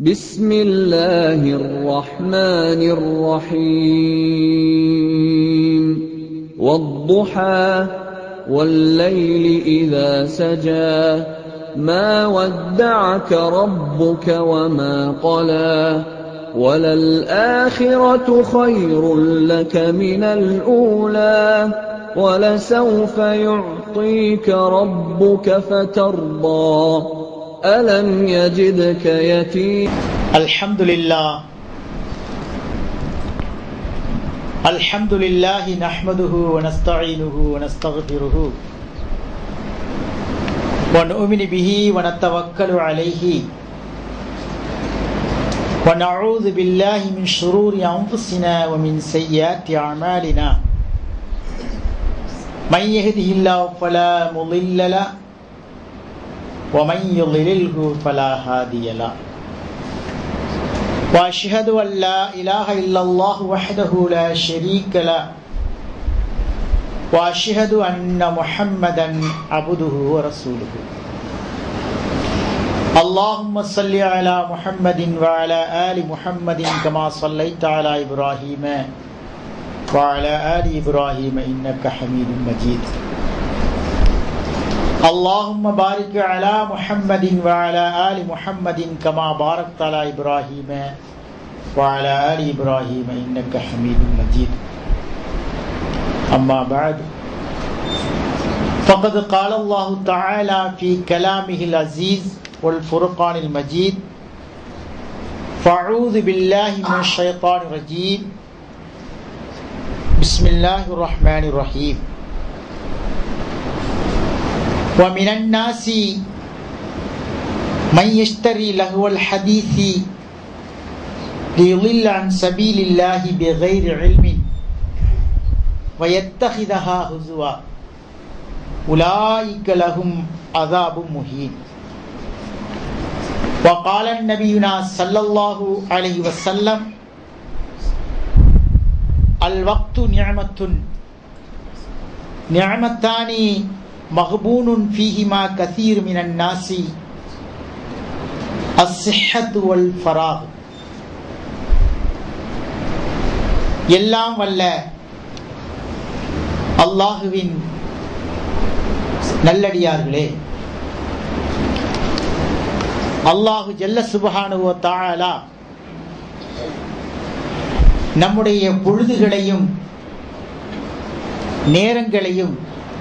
بسم الله الرحمن الرحيم والضحى والليل إذا سجى ما ودعك ربك وما قلى وللآخرة خير لك من الأولى ولسوف يعطيك ربك فترضى ألم يجدك يتيما الحمد لله الحمد لله نحمده ونستعينه ونستغفره ونؤمن به ونتوكل عليه ونعوذ بالله من شرور أنفسنا ومن سيئات أعمالنا من يهده الله فلا مضل له ومن يضلله فلا هادي له واشهد ان لا اله الا الله وحده لا شريك له واشهد ان محمدا عبده ورسوله اللهم صل على محمد وعلى ال محمد كما صليت على ابراهيم وعلى ال ابراهيم انك حميد مجيد اللهم بارك على محمد وعلى آل محمد كما باركت على إبراهيم وعلى آل إبراهيم إنك حميد مجيد أما بعد فقد قال الله تعالى في كلامه العزيز والفرقان المجيد فأعوذ بالله من الشيطان الرجيم بسم الله الرحمن الرحيم ومن الناس من يشتري لهو الحديث ليضل عن سبيل الله بغير علم ويتخذها هزوا أولئك لهم عذاب مهين وقال النبينا صلى الله عليه وسلم الوقت نعمة نعمتان مغبون فيهما كثير من الناس الصحة والفراغ எல்லாம் வல்ல அல்லாஹுவின் நல்லடியார்களே அல்லாஹு ஜல்ல சுபஹானுவ தாழலா நம்முடைய பொழுதுகளையும் நேரங்களையும்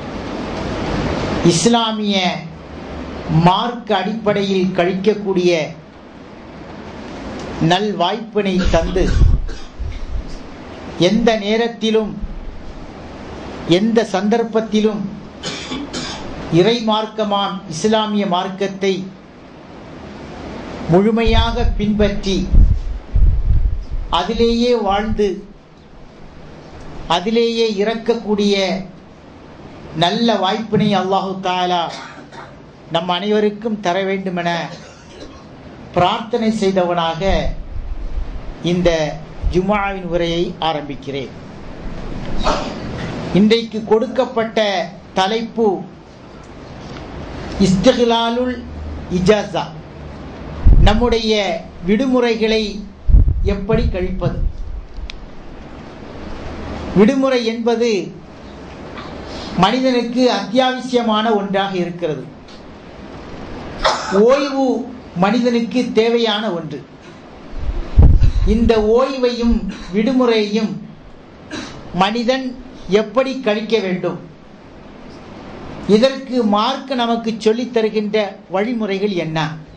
இஸ்லாமிய மார்க் அடிப்படையில் கழிக்கக்கூடிய நல் வாய்ப்பினை தந்து எந்த நேரத்திலும் எந்த சந்தர்ப்பத்திலும் இறை மார்க்கமாம் இஸ்லாமிய மார்க்கத்தை முழுமையாக பின்பற்றி அதிலேயே வாழ்ந்து அதிலேயே இறக்கக்கூடிய நல்ல வாய்ப்பினை அல்லாஹு தாலா நம் அனைவருக்கும் தர வேண்டுமென பிரார்த்தனை செய்தவனாக இந்த ஜுமாவின் உரையை ஆரம்பிக்கிறேன் இன்றைக்கு கொடுக்கப்பட்ட தலைப்பு இஸ்திகலாலுல் இஜாசா நம்முடைய விடுமுறைகளை எப்படி கழிப்பது விடுமுறை என்பது மனிதனுக்கு அத்தியாவசியமான ஒன்றாக இருக்கிறது ஓய்வு மனிதனுக்கு தேவையான ஒன்று இந்த ஓய்வையும் விடுமுறையையும் மனிதன் எப்படி கழிக்க வேண்டும் இதற்கு மார்க் நமக்கு சொல்லித் தருகின்ற வழிமுறைகள் என்ன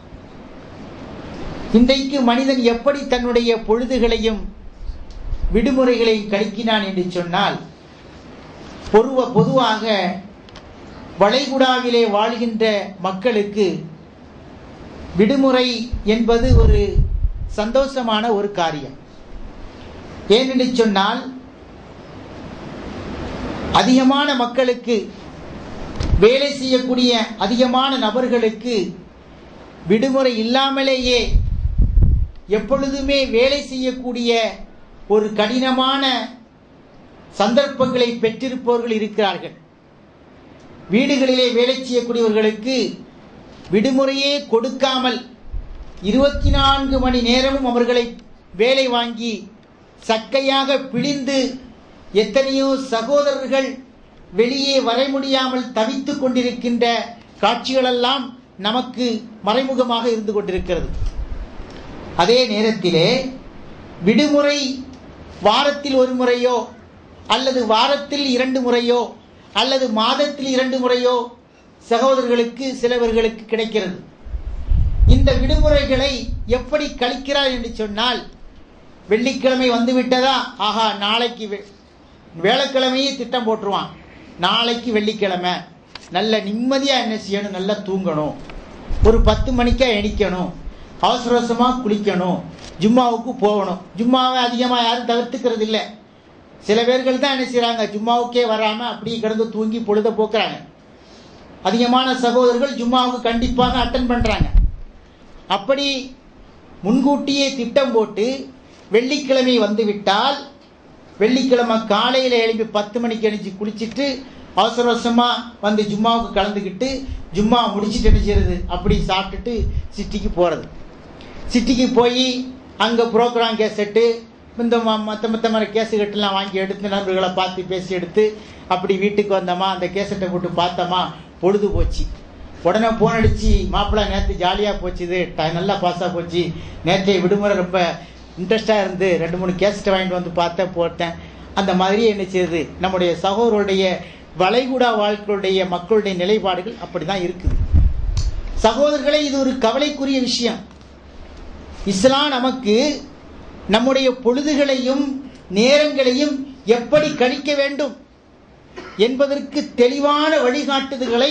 இன்றைக்கு மனிதன் எப்படி தன்னுடைய பொழுதுகளையும் விடுமுறைகளையும் கழிக்கினான் என்று சொன்னால் பொருவ பொதுவாக வளைகுடாவிலே வாழ்கின்ற மக்களுக்கு விடுமுறை என்பது ஒரு சந்தோஷமான ஒரு காரியம் ஏனென்று சொன்னால் அதிகமான மக்களுக்கு வேலை செய்யக்கூடிய அதிகமான நபர்களுக்கு விடுமுறை இல்லாமலேயே எப்பொழுதுமே வேலை செய்யக்கூடிய ஒரு கடினமான சந்தர்ப்பங்களை பெற்றிருப்பவர்கள் இருக்கிறார்கள் வீடுகளிலே வேலை செய்யக்கூடியவர்களுக்கு விடுமுறையே கொடுக்காமல் இருபத்தி நான்கு மணி நேரமும் அவர்களை வேலை வாங்கி சக்கையாக பிழிந்து எத்தனையோ சகோதரர்கள் வெளியே வர முடியாமல் தவித்துக் கொண்டிருக்கின்ற காட்சிகளெல்லாம் நமக்கு மறைமுகமாக இருந்து கொண்டிருக்கிறது அதே நேரத்திலே விடுமுறை வாரத்தில் ஒரு முறையோ அல்லது வாரத்தில் இரண்டு முறையோ அல்லது மாதத்தில் இரண்டு முறையோ சகோதரர்களுக்கு சிலவர்களுக்கு கிடைக்கிறது இந்த விடுமுறைகளை எப்படி கழிக்கிறார் என்று சொன்னால் வெள்ளிக்கிழமை வந்து விட்டதா ஆஹா நாளைக்கு வே- வேலைக்கிழமையே திட்டம் போட்டுருவான் நாளைக்கு வெள்ளிக்கிழமை நல்ல நிம்மதியாக என்ன செய்யணும் நல்லா தூங்கணும் ஒரு பத்து மணிக்கா எணிக்கணும் அவசர அவசரமாக குளிக்கணும் ஜும்மாவுக்கு போகணும் ஜும்மாவை அதிகமாக யாரும் தவிர்த்துக்கிறது இல்லை சில பேர்கள் தான் என்ன செய்கிறாங்க ஜும்மாவுக்கே வராமல் அப்படியே கிடந்து தூங்கி பொழுத போக்குறாங்க அதிகமான சகோதரர்கள் ஜும்மாவுக்கு கண்டிப்பாக அட்டன் பண்ணுறாங்க அப்படி முன்கூட்டியே திட்டம் போட்டு வெள்ளிக்கிழமை வந்துவிட்டால் வெள்ளிக்கிழமை காலையில் எழுப்பி பத்து மணிக்கு எழுச்சி குளிச்சுட்டு அவசர அவசரமாக வந்து ஜும்மாவுக்கு கலந்துக்கிட்டு ஜும்மா முடிச்சுட்டு என்ன செய்யறது அப்படி சாப்பிட்டுட்டு சிட்டிக்கு போகிறது சிட்டிக்கு போய் அங்கே ப்ரோக்ராம் கேசட்டு இந்த மற்ற மற்ற மாதிரி கேஸுகட்டெல்லாம் வாங்கி எடுத்து நண்பர்களை பார்த்து பேசி எடுத்து அப்படி வீட்டுக்கு வந்தோமா அந்த கேசட்டை போட்டு பார்த்தோமா பொழுது போச்சு உடனே ஃபோன் அடிச்சு மாப்பிள்ளை நேற்று ஜாலியாக போச்சுது ட- நல்லா பாஸாக போச்சு நேற்றைய விடுமுறை ரொம்ப இன்ட்ரெஸ்டாக இருந்து ரெண்டு மூணு கேசட்டை வாங்கிட்டு வந்து பார்த்தேன் போட்டேன் அந்த மாதிரி என்ன செய்யுது நம்முடைய சகோதரருடைய வளைகுடா வாழ்க்கையுடைய மக்களுடைய நிலைப்பாடுகள் அப்படி தான் இருக்குது சகோதரர்களே இது ஒரு கவலைக்குரிய விஷயம் இஸ்லாம் நமக்கு நம்முடைய பொழுதுகளையும் நேரங்களையும் எப்படி கழிக்க வேண்டும் என்பதற்கு தெளிவான வழிகாட்டுதல்களை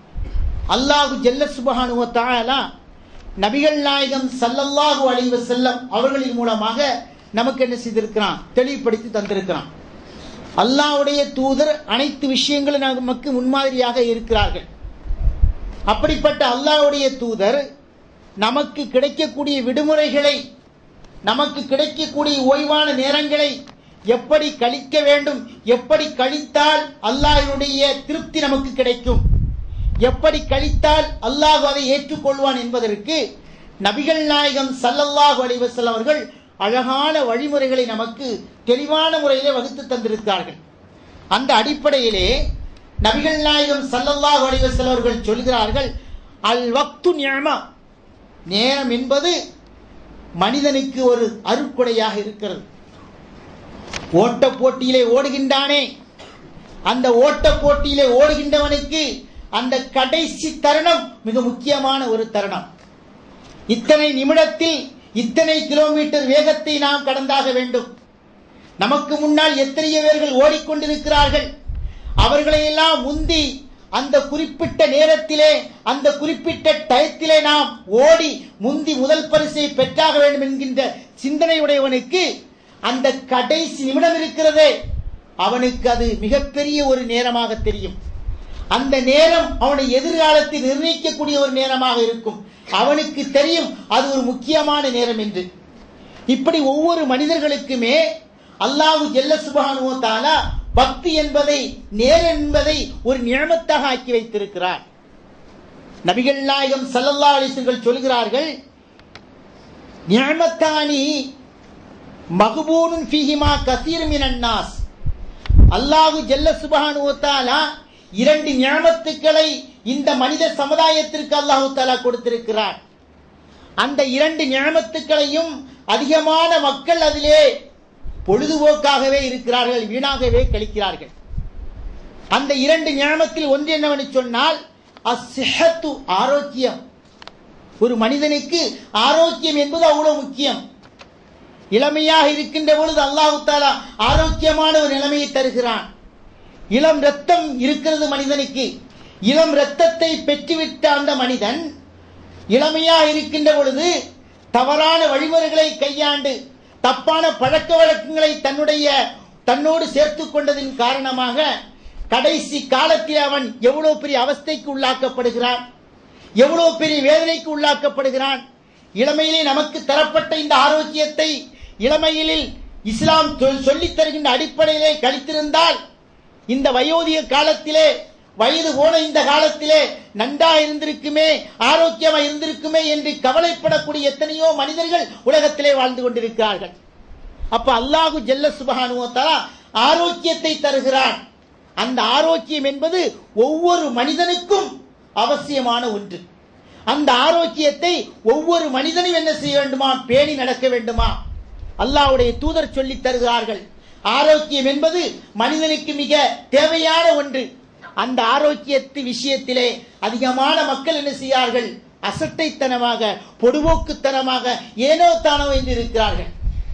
அல்லாஹு ஜல்ல சுபஹானுவ தஆலா நபிகள் நாயகம் ஸல்லல்லாஹு அலைஹி வஸல்லம் அவர்களின் மூலமாக நமக்கு என்ன செய்திருக்கிறான் தெளிவுபடுத்தி தந்திருக்கிறான் அல்லாஹ்வுடைய தூதர் அனைத்து விஷயங்களும் நமக்கு முன்மாதிரியாக இருக்கிறார்கள் அப்படிப்பட்ட அல்லாஹ்வுடைய தூதர் நமக்கு கிடைக்கக்கூடிய விடுமுறைகளை நமக்கு கிடைக்கக்கூடிய ஓய்வான நேரங்களை எப்படி கழிக்க வேண்டும் எப்படி கழித்தால் அல்லாஹ்வுடைய திருப்தி நமக்கு கிடைக்கும் எப்படி கழித்தால் அல்லாஹ் அதை ஏற்றுக்கொள்வான் என்பதற்கு நபிகள் நாயகம் ஸல்லல்லாஹு அலைஹி வஸல்லம் அவர்கள் அழகான வழிமுறைகளை நமக்கு தெளிவான முறையிலே வகுத்து தந்திருக்கிறார்கள் அந்த அடிப்படையிலே நபிகள் நாயகம் ஸல்லல்லாஹு அலைஹி வஸல்லம் அவர்கள் சொல்கிறார்கள் அல் வக்து நியமா நேரம் என்பது மனிதனுக்கு ஒரு அருட்கொடையாக இருக்கிறது ஓட்ட போட்டியிலே ஓடுகின்றானே அந்த ஓட்ட போட்டியிலே ஓடுகின்றவனுக்கு அந்த கடைசி தருணம் மிக முக்கியமான ஒரு தருணம் இத்தனை நிமிடத்தில் இத்தனை கிலோமீட்டர் வேகத்தை நாம் கடந்தாக வேண்டும் நமக்கு முன்னால் எத்தனையோ பேர்கள் ஓடிக்கொண்டிருக்கிறார்கள் அவர்களையெல்லாம் முந்தி அந்த குறிப்பிட்ட நேரத்திலே அந்த குறிப்பிட்ட டயத்திலே நாம் ஓடி முந்தி முதல் பரிசை பெற்றாக வேண்டும் என்கின்ற சிந்தனையுடையவனுக்கு அந்த கடைசி நிமிடம் இருக்கிறதே அவனுக்கு அது மிகப்பெரிய ஒரு நேரமாக தெரியும் அந்த நேரம் அவனை எதிர்காலத்தை நிர்ணயிக்கக்கூடிய ஒரு நேரமாக இருக்கும் அவனுக்கு தெரியும் அது ஒரு முக்கியமான நேரம் என்று இப்படி ஒவ்வொரு மனிதர்களுக்குமே அல்லாஹு ஜெல்ல சுபஹானுவ தஆலா பக்தி என்பதை நேர் என்பதை ஒரு நியமத்தாக ஆக்கி வைத்திருக்கிறார் நபிகள் நாயகம் ஸல்லல்லாஹு அலைஹி வஸல்லம் சொல்கிறார்கள் நியமத்தானி மகுபூனுன் ஃபீஹிமா கசீர் மினன் நாஸ் அல்லாஹு ஜெல்ல சுபஹானுவ தஆலா இரண்டு ஞாபத்துக்களை இந்த மனித சமுதாயத்திற்கு அல்லாஹு தாலா கொடுத்திருக்கிறார் அந்த இரண்டு ஞாபத்துக்களையும் அதிகமான மக்கள் அதிலே பொழுதுபோக்காகவே இருக்கிறார்கள் வீணாகவே கழிக்கிறார்கள் அந்த இரண்டு ஞாபத்தில் ஒன்று என்னவென்று சொன்னால் அஸ்ஸிஹத்து ஆரோக்கியம் ஒரு மனிதனுக்கு ஆரோக்கியம் என்பது அவ்வளவு முக்கியம் இளமையாக இருக்கின்ற பொழுது அல்லாஹு தாலா ஆரோக்கியமான ஒரு நிலைமையை தருகிறான் இளம் ரத்தம் இருக்கிறது மனிதனுக்கு இளம் ரத்தத்தை பெற்றுவிட்ட அந்த மனிதன் இளமையாக இருக்கின்ற பொழுது தவறான வழிமுறைகளை கையாண்டு தப்பான பழக்க வழக்கங்களை தன்னுடைய தன்னோடு சேர்த்து கொண்டதின் காரணமாக கடைசி காலத்தில் அவன் எவ்வளவு பெரிய அவஸ்தைக்கு உள்ளாக்கப்படுகிறான் எவ்வளவு பெரிய வேதனைக்கு உள்ளாக்கப்படுகிறான் இளமையிலே நமக்கு தரப்பட்ட இந்த ஆரோக்கியத்தை இளமையிலில் இஸ்லாம் சொல்- சொல்லித் தருகின்ற அடிப்படையிலே கழித்திருந்தால் இந்த வயோதிக காலத்திலே வயது போன இந்த காலத்திலே நன்றா இருந்திருக்குமே ஆரோக்கியமா இருந்திருக்குமே என்று கவலைப்படக்கூடிய எத்தனையோ மனிதர்கள் உலகத்திலே வாழ்ந்து கொண்டிருக்கிறார்கள் அப்ப அல்லாஹு ஜல்ல சுபஹானுவத்தாலா ஆரோக்கியத்தை தருகிறான் அந்த ஆரோக்கியம் என்பது ஒவ்வொரு மனிதனுக்கும் அவசியமான ஒன்று அந்த ஆரோக்கியத்தை ஒவ்வொரு மனிதனும் என்ன செய்ய வேண்டுமா பேணி நடக்க வேண்டுமா அல்லாஹ்வுடைய தூதர் சொல்லி தருகிறார்கள் ஆரோக்கியம் என்பது மனிதனுக்கு மிக தேவையான ஒன்று அந்த ஆரோக்கியத்து விஷயத்திலே அதிகமான மக்கள் என்ன செய்யார்கள் அசட்டைத்தனமாக பொடுபோக்குத்தனமாக ஏனோ தானோ என்று இருக்கிறார்கள்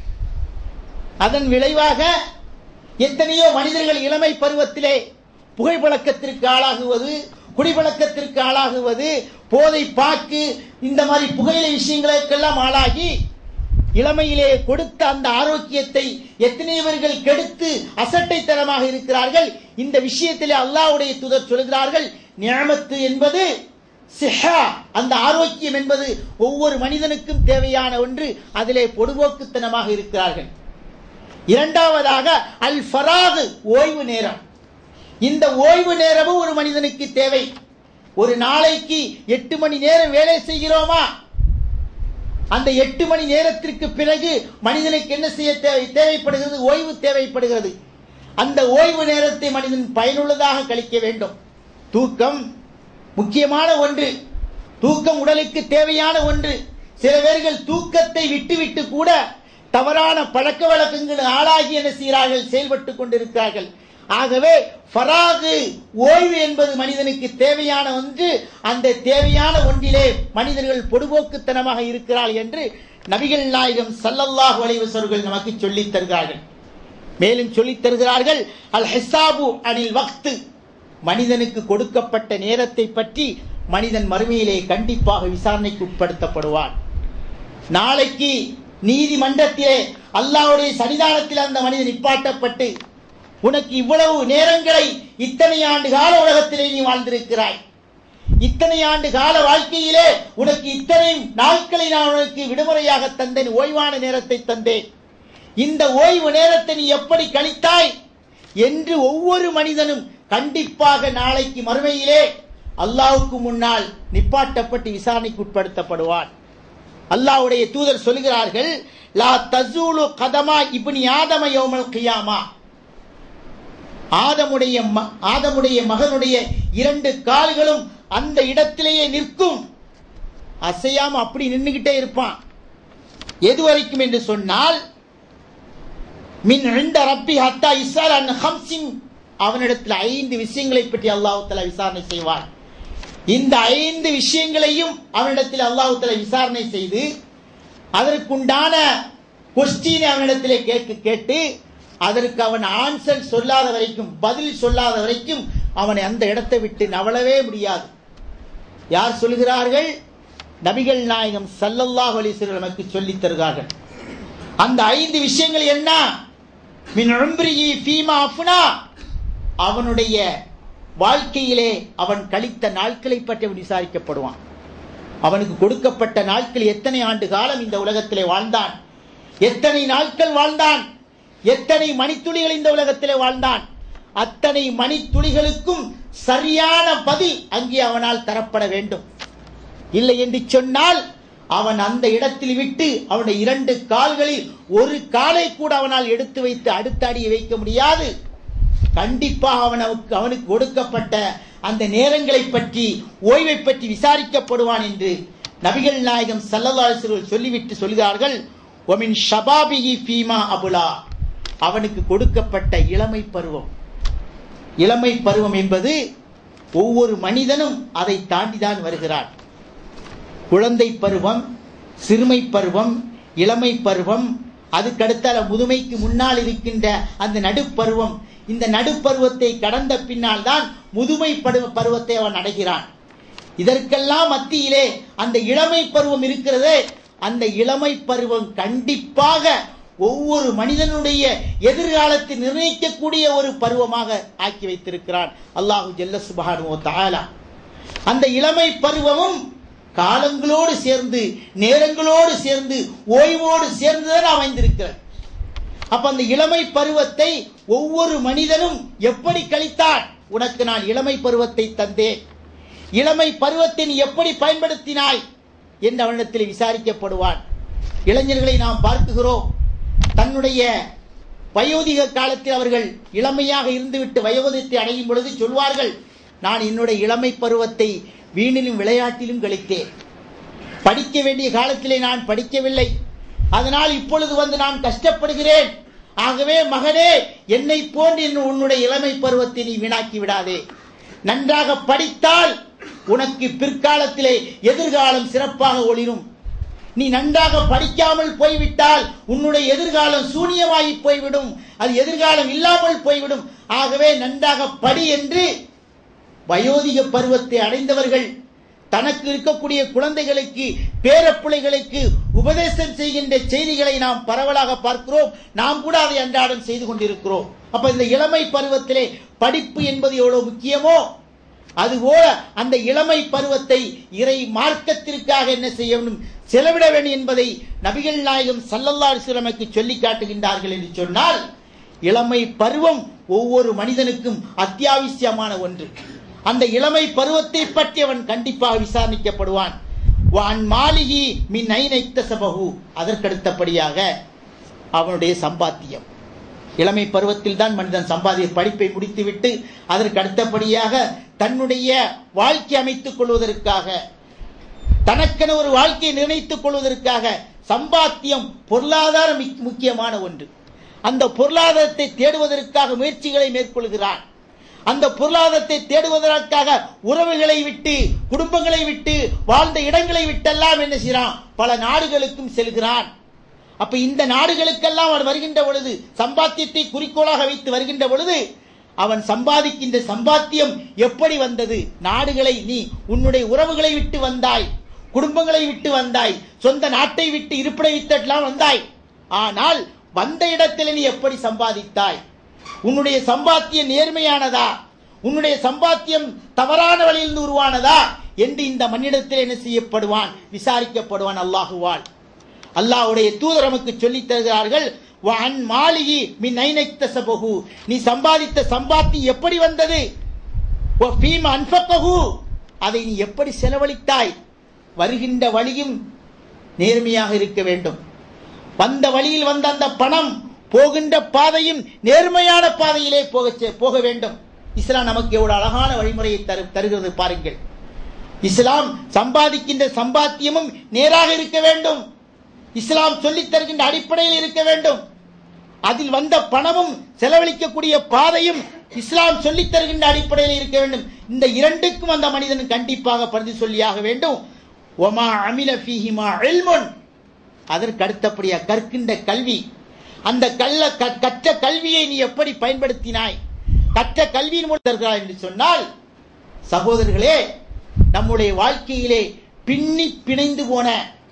அதன் விளைவாக எத்தனையோ மனிதர்கள் இளமை பருவத்திலே புகைப்பழக்கத்திற்கு ஆளாகுவது குடிப்பழக்கத்திற்கு ஆளாகுவது போதை பாக்கு இந்த மாதிரி புகையிலை விஷயங்களுக்கெல்லாம் ஆளாகி இளமையிலே கொடுத்த அந்த ஆரோக்கியத்தை எத்தனையவர்கள் கெடுத்து அசட்டைத்தனமாக இருக்கிறார்கள் இந்த விஷயத்திலே அல்லாஹ்வுடைய தூதர் சொல்கிறார்கள் நியமத்து என்பது சிஹா அந்த ஆரோக்கியம் என்பது ஒவ்வொரு மனிதனுக்கும் தேவையான ஒன்று அதிலே பொடுபோக்குத்தனமாக இருக்கிறார்கள் இரண்டாவதாக அல் ஃபராகு ஓய்வு நேரம் இந்த ஓய்வு நேரமும் ஒரு மனிதனுக்கு தேவை ஒரு நாளைக்கு எட்டு மணி நேரம் வேலை செய்கிறோமா அந்த எட்டு மணி நேரத்திற்கு பிறகு மனிதனுக்கு என்ன செய்ய தேவை தேவைப்படுகிறது ஓய்வு தேவைப்படுகிறது அந்த ஓய்வு நேரத்தை மனிதன் பயனுள்ளதாக கழிக்க வேண்டும் தூக்கம் முக்கியமான ஒன்று தூக்கம் உடலுக்கு தேவையான ஒன்று சில பேர்கள் தூக்கத்தை விட்டுவிட்டு கூட தவறான பழக்க வழக்கங்கள் ஆளாகி என்ன செய்கிறார்கள் செயல்பட்டு கொண்டிருக்கிறார்கள் ஆகவே ஃபராகு ஓய்வு என்பது மனிதனுக்கு தேவையான ஒன்று அந்த தேவையான ஒன்றிலே மனிதர்கள் பொடுபோக்குத்தனமாக இருக்கிறார்கள் என்று நபிகள் நாயகம் சல்லல்லாஹு அலைஹி வஸல்லம் நமக்கு சொல்லித் தருகிறார்கள் மேலும் சொல்லித் தருகிறார்கள் அல் ஹிசாபு அனில் வக்து மனிதனுக்கு கொடுக்கப்பட்ட நேரத்தை பற்றி மனிதன் மறுமையிலே கண்டிப்பாக விசாரணைக்கு உட்படுத்தப்படுவான் நாளைக்கு நீதிமன்றத்திலே அல்லாஹ்வுடைய சன்னிதானத்தில் அந்த மனிதன் நிப்பாட்டப்பட்டு உனக்கு இவ்வளவு நேரங்களை இத்தனை ஆண்டு கால உலகத்திலே நீ வாழ்ந்திருக்கிறாய் இத்தனை ஆண்டு கால வாழ்க்கையிலே உனக்கு இத்தனை நாட்களை நான் உனக்கு விடுமுறையாக தந்தேன் ஓய்வான நேரத்தை தந்தேன் இந்த ஓய்வு நேரத்தை நீ எப்படி கழித்தாய் என்று ஒவ்வொரு மனிதனும் கண்டிப்பாக நாளைக்கு மறுமையிலே அல்லாஹ்வுக்கு முன்னால் நிப்பாட்டப்பட்டு விசாரணைக்கு உட்படுத்தப்படுவான் அல்லாஹ்வுடைய தூதர் சொல்கிறார்கள் லா தசூலு கதமா இப்னி ஆதம யௌமல் கியாமா ஆதமுடைய ம- ஆதமுடைய மகனுடைய இரண்டு கால்களும் அந்த இடத்திலேயே நிற்கும் அசையாம அப்படி நின்னுகிட்டே இருப்பான் எது வரைக்கும் என்று சொன்னால் மின் இந்த ரப்பி ஹத்தா இஸ்ஸால் அன் ஹம்சின் அவனிடத்தில் ஐந்து விஷயங்களை பற்றி அல்லாஹ் தஆலா விசாரணை செய்வான் இந்த ஐந்து விஷயங்களையும் அவனிடத்தில் அல்லாஹ் தஆலா விசாரணை செய்து அதற்குண்டான கொஸ்டினை அவனிடத்திலே கேட்க கேட்டு அதற்கு அவன் ஆன்சர் சொல்லாத வரைக்கும் பதில் சொல்லாத வரைக்கும் அவனை அந்த இடத்தை விட்டு நவளவே முடியாது யார் சொல்கிறார்கள் நபிகள் நாயகம் ஸல்லல்லாஹு அலைஹி வஸல்லம் நமக்கு சொல்லித் தருகிறார்கள் அந்த ஐந்து விஷயங்கள் என்ன மின் உம்ரிஹி ஃபீமா அஃப்னா அவனுடைய வாழ்க்கையிலே அவன் கழித்த நாட்களை பற்றி அவன் விசாரிக்கப்படுவான் அவனுக்கு கொடுக்கப்பட்ட நாட்கள் எத்தனை ஆண்டு காலம் இந்த உலகத்திலே வாழ்ந்தான் எத்தனை நாட்கள் வாழ்ந்தான் எத்தனை மணித்துளிகள் இந்த உலகத்திலே வாழ்ந்தான் அத்தனை மணித்துளிகளுக்கும் சரியான பதில் அங்கே அவனால் தரப்பட வேண்டும் இல்லை என்று சொன்னால் அவன் அந்த இடத்தில் விட்டு அவனுடைய இரண்டு கால்களில் ஒரு காலை கூட அவனால் எடுத்து வைத்து அடுத்த அடியை வைக்க முடியாது கண்டிப்பாக அவனுக்கு அவனுக்கு கொடுக்கப்பட்ட அந்த நேரங்களை பற்றி ஓய்வை பற்றி விசாரிக்கப்படுவான் என்று நபிகள் நாயகம் ஸல்லல்லாஹு அலைஹி வஸல்லம் சொல்லிவிட்டு சொல்கிறார்கள் ஒமின் ஷபாபிஹி ஃபீமா அபுலா அவனுக்கு கொடுக்கப்பட்ட இளமை பருவம் இளமை பருவம் என்பது ஒவ்வொரு மனிதனும் அதை தாண்டிதான் வருகிறான் குழந்தை பருவம் சிறுமை பருவம் இளமை பருவம் அதுக்கடுத்தால முதுமைக்கு முன்னால் இருக்கின்ற அந்த நடுப்பருவம் இந்த நடுப்பருவத்தை கடந்த பின்னால் தான் முதுமை பருவ- பருவத்தை அவன் அடைகிறான் இதற்கெல்லாம் மத்தியிலே அந்த இளமை பருவம் இருக்கிறதே அந்த இளமை பருவம் கண்டிப்பாக ஒவ்வொரு மனிதனுடைய எதிர்காலத்தை நிர்ணயிக்கக்கூடிய ஒரு பருவமாக ஆக்கி வைத்திருக்கிறான் அல்லாஹு ஜல்ல சுபஹானுவ தஆலா அந்த இளமை பருவமும் காலங்களோடு சேர்ந்து நேரங்களோடு சேர்ந்து ஓய்வோடு சேர்ந்துதான் அமைந்திருக்கிறது அப்ப அந்த இளமை பருவத்தை ஒவ்வொரு மனிதனும் எப்படி கழித்தான் உனக்கு நான் இளமை பருவத்தை தந்தேன் இளமை பருவத்தை நீ எப்படி பயன்படுத்தினாய் என்று அவனிடத்தில் விசாரிக்கப்படுவான் இளைஞர்களை நாம் பார்க்குகிறோம் தன்னுடைய வயோதிக காலத்தில் அவர்கள் இளமையாக இருந்துவிட்டு வயோதிகத்தை அடையும் பொழுது சொல்வார்கள் நான் என்னுடைய இளமை பருவத்தை வீணிலும் விளையாட்டிலும் கழித்தேன் படிக்க வேண்டிய காலத்திலே நான் படிக்கவில்லை அதனால் இப்பொழுது வந்து நான் கஷ்டப்படுகிறேன் ஆகவே மகனே என்னை போன்று இன்னும் உன்னுடைய இளமை பருவத்தை நீ வீணாக்கி விடாதே நன்றாக படித்தால் உனக்கு பிற்காலத்திலே எதிர்காலம் சிறப்பாக ஒளிரும் நீ நன்றாக படிக்காமல் போய்விட்டால் உன்னுடைய எதிர்காலம் சூனியமாகி போய்விடும் அது எதிர்காலம் இல்லாமல் போய்விடும் ஆகவே நன்றாக படி என்று வயோதிக பருவத்தை அடைந்தவர்கள் தனக்கு இருக்கக்கூடிய குழந்தைகளுக்கு பேரப்பிள்ளைகளுக்கு உபதேசம் செய்கின்ற செய்திகளை நாம் பரவலாக பார்க்கிறோம் நாம் கூட அதை அன்றாடம் செய்து கொண்டிருக்கிறோம் அப்ப இந்த இளமை பருவத்திலே படிப்பு என்பது எவ்வளவு முக்கியமோ அதுபோல அந்த இளமை பருவத்தை இறை மார்க்கத்திற்காக என்ன செய்ய வேண்டும் செலவிட வேண்டும் என்பதை நபிகள் நாயகம் சல்லல்லா அலிஸ்லமைக்கு சொல்லி காட்டுகின்றார்கள் என்று சொன்னால் இளமை பருவம் ஒவ்வொரு மனிதனுக்கும் அத்தியாவசியமான ஒன்று அந்த இளமை பருவத்தை பற்றி அவன் கண்டிப்பாக விசாரணிக்கப்படுவான் வான் மாளிகி மின் ஐநைத்தசபகு அதற்கடுத்தபடியாக அவனுடைய சம்பாத்தியம் இளமை பருவத்தில் தான் மனிதன் சம்பாதிய படிப்பை முடித்துவிட்டு அதற்கு அடுத்தபடியாக தன்னுடைய வாழ்க்கை அமைத்துக் கொள்வதற்காக தனக்கென ஒரு வாழ்க்கையை நிர்ணயித்துக் கொள்வதற்காக சம்பாத்தியம் பொருளாதாரம் மிக்- முக்கியமான ஒன்று அந்த பொருளாதாரத்தை தேடுவதற்காக முயற்சிகளை மேற்கொள்கிறான் அந்த பொருளாதாரத்தை தேடுவதற்காக உறவுகளை விட்டு குடும்பங்களை விட்டு வாழ்ந்த இடங்களை விட்டெல்லாம் என்ன செய்கிறான் பல நாடுகளுக்கும் செல்கிறான் அப்ப இந்த நாடுகளுக்கெல்லாம் அவன் வருகின்ற பொழுது சம்பாத்தியத்தை குறிக்கோளாக வைத்து வருகின்ற பொழுது அவன் சம்பாதிக்கின்ற சம்பாத்தியம் எப்படி வந்தது நாடுகளை நீ உன்னுடைய உறவுகளை விட்டு வந்தாய் குடும்பங்களை விட்டு வந்தாய் சொந்த நாட்டை விட்டு இருப்பிடை விட்டெல்லாம் வந்தாய் ஆனால் வந்த இடத்தில் நீ எப்படி சம்பாதித்தாய் உன்னுடைய சம்பாத்தியம் நேர்மையானதா உன்னுடைய சம்பாத்தியம் தவறான வழியிலிருந்து உருவானதா என்று இந்த மண்ணிடத்தில் என்ன செய்யப்படுவான் விசாரிக்கப்படுவான் அல்லாஹுவால் அல்லாஹ்வுடைய தூதர் நமக்கு சொல்லித் தருகிறார்கள் வான் மாளிகி மின் ஐனைத்த சபகு நீ சம்பாதித்த சம்பாத்தி எப்படி வந்தது வ ஃபீம அன்ஃபக்கஹு அதை நீ எப்படி செலவழித்தாய் வருகின்ற வழியும் நேர்மையாக இருக்க வேண்டும் வந்த வழியில் வந்த அந்த பணம் போகின்ற பாதையும் நேர்மையான பாதையிலே போக செ- போக வேண்டும் இஸ்லாம் நமக்கு எவ்வளவு அழகான வழிமுறையை தரு தருகிறது பாருங்கள் இஸ்லாம் சம்பாதிக்கின்ற சம்பாத்தியமும் நேராக இருக்க வேண்டும் இஸ்லாம் சொல்லித் தருகின்ற அடிப்படையில் இருக்க வேண்டும் அதில் வந்த பணமும் செலவழிக்கக்கூடிய பாதையும் இஸ்லாம் சொல்லித் தருகின்ற அடிப்படையில் இருக்க வேண்டும் இந்த இரண்டுக்கும் அந்த மனிதன் கண்டிப்பாக பரிந்து சொல்லியாக வேண்டும் ஒமா அமில ஃபீஹிமா இல்முன் அதற்கு அடுத்தபடியா கற்கின்ற கல்வி அந்த கல்ல க- கற்ற கல்வியை நீ எப்படி பயன்படுத்தினாய் கற்ற கல்வியின் மூலம் தருகிறாய் என்று சொன்னால் சகோதரர்களே நம்முடைய வாழ்க்கையிலே பின்னி பிணைந்து போன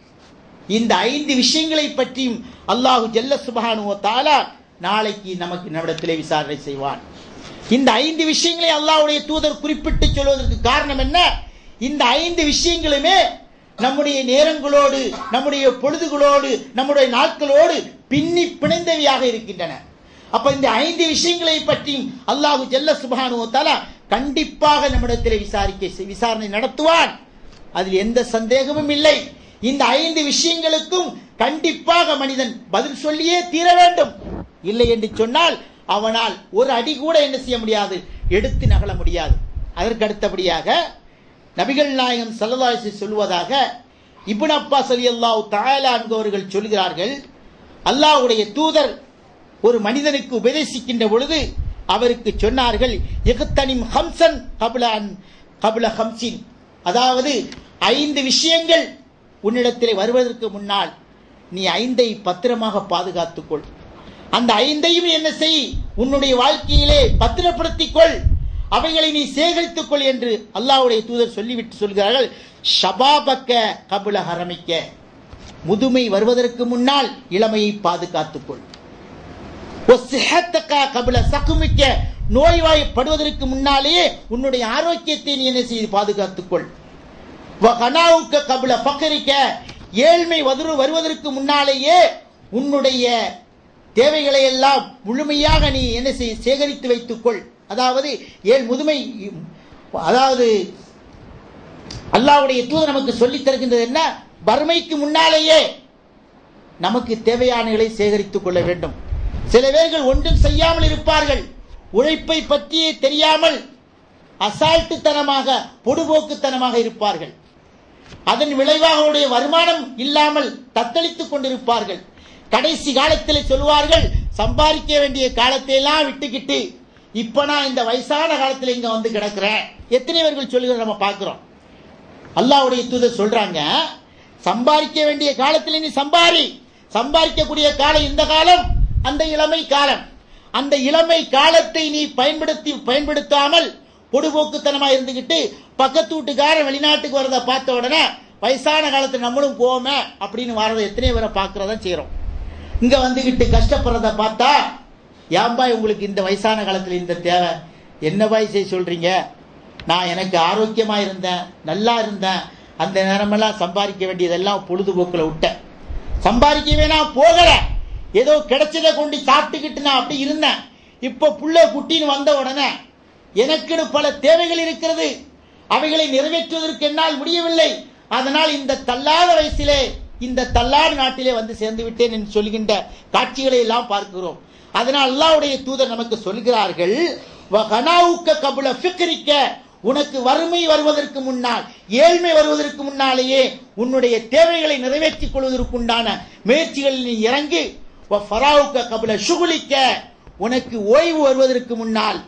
இந்த ஐந்து விஷயங்களை பற்றியும் அல்லாஹு ஜல்ல சுபஹானுவ தாலா நாளைக்கு நமக்கு நம்மிடத்திலே விசாரணை செய்வான் இந்த ஐந்து விஷயங்களை அல்லாஹ்வுடைய தூதர் குறிப்பிட்டு சொல்வதற்கு காரணம் என்ன இந்த ஐந்து விஷயங்களுமே நம்முடைய நேரங்களோடு நம்முடைய பொழுதுகளோடு நம்முடைய நாட்களோடு பின்னி பிணைந்தவையாக இருக்கின்றன அப்ப இந்த ஐந்து விஷயங்களை பற்றியும் அல்லாஹு ஜல்ல சுபஹானுவ தாலா கண்டிப்பாக நம்மிடத்திலே விசாரிக்க விசாரணை நடத்துவான் அதில் எந்த சந்தேகமும் இல்லை இந்த ஐந்து விஷயங்களுக்கும் கண்டிப்பாக மனிதன் பதில் சொல்லியே தீர வேண்டும் இல்லை என்று சொன்னால் அவனால் ஒரு அடி கூட என்ன செய்ய முடியாது எடுத்து நகல முடியாது அதற்கு அடுத்தபடியாக நபிகள் நாயகம் சல்லல்லாஹு சொல்வதாக இப்னு அப்பாஸ் ரலியல்லாஹு தஆலா என்பவர்கள் சொல்கிறார்கள் அல்லாஹ்வுடைய தூதர் ஒரு மனிதனுக்கு உபதேசிக்கின்ற பொழுது அவருக்கு சொன்னார்கள் எகுத்தனிம் ஹம்சன் கபுல அன் கபுல ஹம்சின் அதாவது ஐந்து விஷயங்கள் உன்னிடத்திலே வருவதற்கு முன்னால் நீ ஐந்தை பத்திரமாக பாதுகாத்துக்கொள் அந்த ஐந்தையும் என்ன செய் உன்னுடைய வாழ்க்கையிலே பத்திரப்படுத்திக் கொள் அவைகளை நீ சேகரித்துக் கொள் என்று அல்லாஹ்வுடைய தூதர் சொல்லிவிட்டு சொல்கிறார்கள் ஷபாபக்க கபுல ஹரமிக்க முதுமை வருவதற்கு முன்னால் இளமையை பாதுகாத்துக்கொள் ஒசிஹத்தக்கா கபில சக்குமிக்க நோய்வாய்ப்படுவதற்கு முன்னாலேயே உன்னுடைய ஆரோக்கியத்தை நீ என்ன செய்து பாதுகாத்துக்கொள் வகனாவுக்க கபில பக்கரிக்க ஏழ்மை வதுரு வருவதற்கு முன்னாலேயே உன்னுடைய தேவைகளை எல்லாம் முழுமையாக நீ என்ன செய் சேகரித்து வைத்துக்கொள் அதாவது ஏன் முதுமை அதாவது அல்லாஹ்வுடைய தூதர் நமக்கு சொல்லித் தருகின்றது என்ன வறுமைக்கு முன்னாலேயே நமக்கு தேவையானகளை சேகரித்துக் கொள்ள வேண்டும் சில பேர்கள் ஒன்றும் செய்யாமல் இருப்பார்கள் உழைப்பை பற்றியே தெரியாமல் அசால்ட்டுத்தனமாக பொடுபோக்குத்தனமாக இருப்பார்கள் அதன் விளைவாக அவருடைய வருமானம் இல்லாமல் தத்தளித்துக் கொண்டிருப்பார்கள் கடைசி காலத்தில் சொல்வார்கள் சம்பாதிக்க வேண்டிய காலத்தை எல்லாம் விட்டுக்கிட்டு இப்ப நான் இந்த வயசான காலத்துல இங்க வந்து கிடக்கிறேன் எத்தனை பேர்கள் சொல்லுகிறத நம்ம பார்க்கிறோம் அல்லாஹ்வுடைய தூதர் சொல்றாங்க சம்பாதிக்க வேண்டிய காலத்தில் நீ சம்பாரி சம்பாதிக்கக்கூடிய காலம் இந்த காலம் அந்த இளமை காலம் அந்த இளமை காலத்தை நீ பயன்படுத்தி பயன்படுத்தாமல் பொடுபோக்குத்தனமா இருந்துகிட்டு பக்கத்து வீட்டுக்காரன் வெளிநாட்டுக்கு வரதை பார்த்த உடனே வயசான காலத்துல நம்மளும் போவோமே அப்படின்னு வரதை எத்தனை பேரை பார்க்கறத செய்றோம் இங்க வந்துகிட்டு கஷ்டப்படுறத பார்த்தா ஏம்பாய் உங்களுக்கு இந்த வயசான காலத்துல இந்த தேவை என்ன பாய் செய்ய சொல்றீங்க நான் எனக்கு ஆரோக்கியமா இருந்தேன் நல்லா இருந்தேன் அந்த நேரமெல்லாம் சம்பாதிக்க வேண்டியதெல்லாம் பொழுதுபோக்கில் விட்டேன் சம்பாதிக்கவே நான் போகல ஏதோ கிடைச்சதை கொண்டு சாப்பிட்டுக்கிட்டு நான் அப்படி இருந்தேன் இப்போ புள்ள குட்டின்னு வந்த உடனே எனக்குன்னு பல தேவைகள் இருக்கிறது அவைகளை நிறைவேற்றுவதற்கு என்னால் முடியவில்லை அதனால் இந்த தள்ளாத வயசிலே இந்த தள்ளாடு நாட்டிலே வந்து சேர்ந்து விட்டேன் என்று சொல்கின்ற காட்சிகளை எல்லாம் பார்க்கிறோம் அதனால் அல்லாஹ்வுடைய தூதர் நமக்கு சொல்கிறார்கள் வகனாவுக்க கபுல ஃபிக்ரிக்க உனக்கு வறுமை வருவதற்கு முன்னால் ஏழ்மை வருவதற்கு முன்னாலேயே உன்னுடைய தேவைகளை நிறைவேற்றிக் கொள்வதற்குண்டான முயற்சிகளில் நீ இறங்கு ஃபராவுக்க கபுல சுகுலிக்க உனக்கு ஓய்வு வருவதற்கு முன்னால்